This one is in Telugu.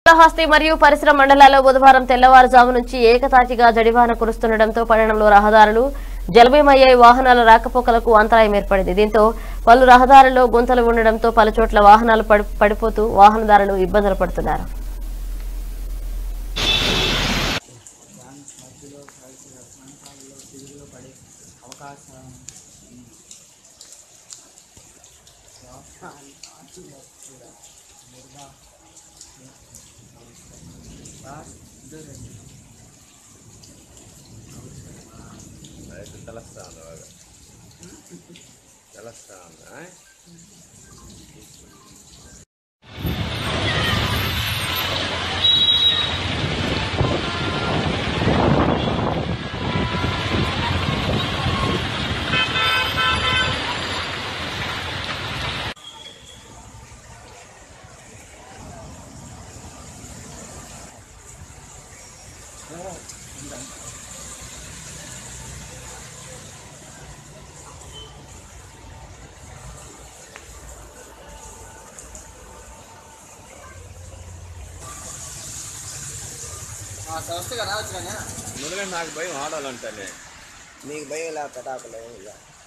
శ్రీకాళహస్తి మరియు పరిసర మండలాల్లో బుధవారం తెల్లవారుజాము నుంచి ఏకతాటిగా జడివాన కురుస్తుండటంతో పట్టణంలో రహదారులు జలమయమయ్యాయి వాహనాల రాకపోకలకు అంతరాయం ఏర్పడింది దీంతో పలు రహదారుల్లో గుంతలు ఉండడంతో పలు చోట్ల వాహనాలు పడి- పడిపోతూ వాహనదారులు ఇబ్బందులు పడుతున్నారు అయితే తెలుస్తాను బాగా తెలుస్తాను ఆ? వస్తే రావచ్చు కానీ ముందుగా నాకు భయం ఆడాలంటేనే నీకు భయం ఇలా పెటాకులు ఇక